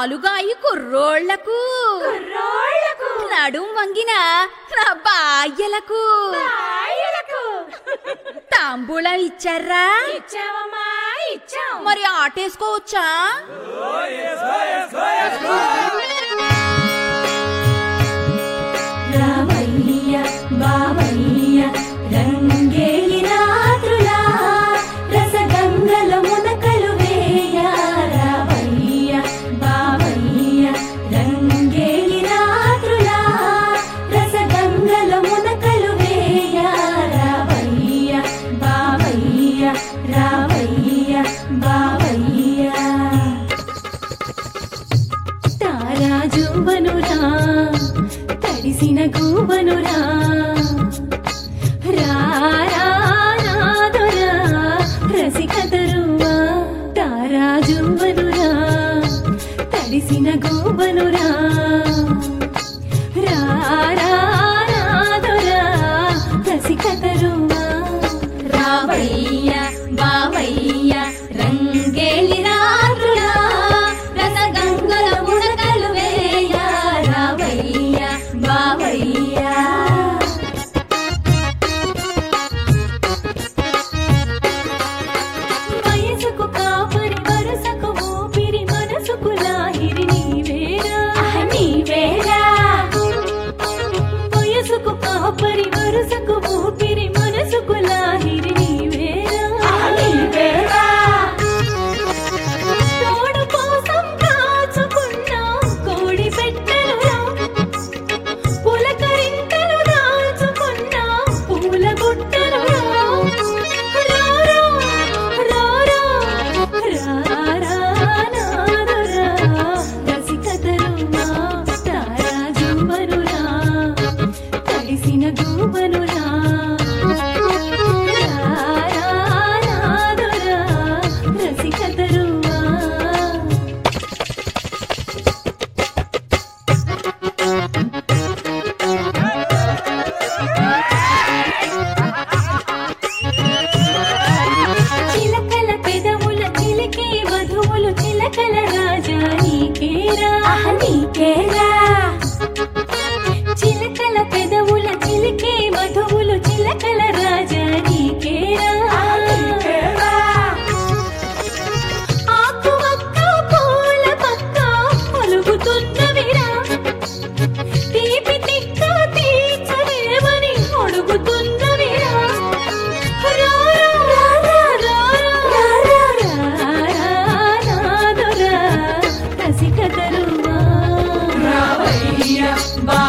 నాలుగాయి కుర్రోళ్లకు కుర్రోళ్ళకు నడుం వంగిన నా బాయ్యలకు ఆయలకు తాంబూలం ఇచ్చారా ఇచ్చావమ్మా ఇచ్చాం మరి ఆటేసుకోవచ్చా రామయ్య బావయ్య రంగేలి రాత్రులా రసగంగల మునకలు వేయ రామయ్య బావయ్య రంగేలి రాత్రులా రసగంగల మునకలు వేయ రామయ్య బావయ్య రామయ్య బావయ్య తారాజువనురా తడిసిన గూవనురా రారానాదురా రసికతరువా తారాజువనురా తడిసిన గూవనురా రారానాదురా రసికతరువా రావయ్య బావయ్య రంగేలి రాత్రులా రసగంగల ముడకలు వేయ రావయ్య బావయ్య వయసుకు కాపరి వరసకు ఊపిరి మనసుకు లాహిరి నీవేరా నీవేరా వయసుకు కాపరి వరసకు ఊపిరి మనసుకు లాహిరి నీవేరా నీవేరా తోడు కోసం కాచుకున్న కోడి పెట్టెలురా పులకరింతలు దాచుకున్న పూల గుట్టలురా రారా రారా రారా నాదురా రసికతరుమా తారాజువనురా తడిసిన గూవనురా రారా నాదురా రసికతరుమా చిలకల పెదవుల చిలికే వధువులు చిలకల రాజా నీకేరా నీకేరా చిలకల పెదవుల చిలికే వధువులు చిలకల రాజా నీకేరా ఆకు వక్క పూల పక్క పలుకుతున్నవిరా తీపి తిక్క తీర్చలేమని అడుగుతున్నవిరా రావయ్య బా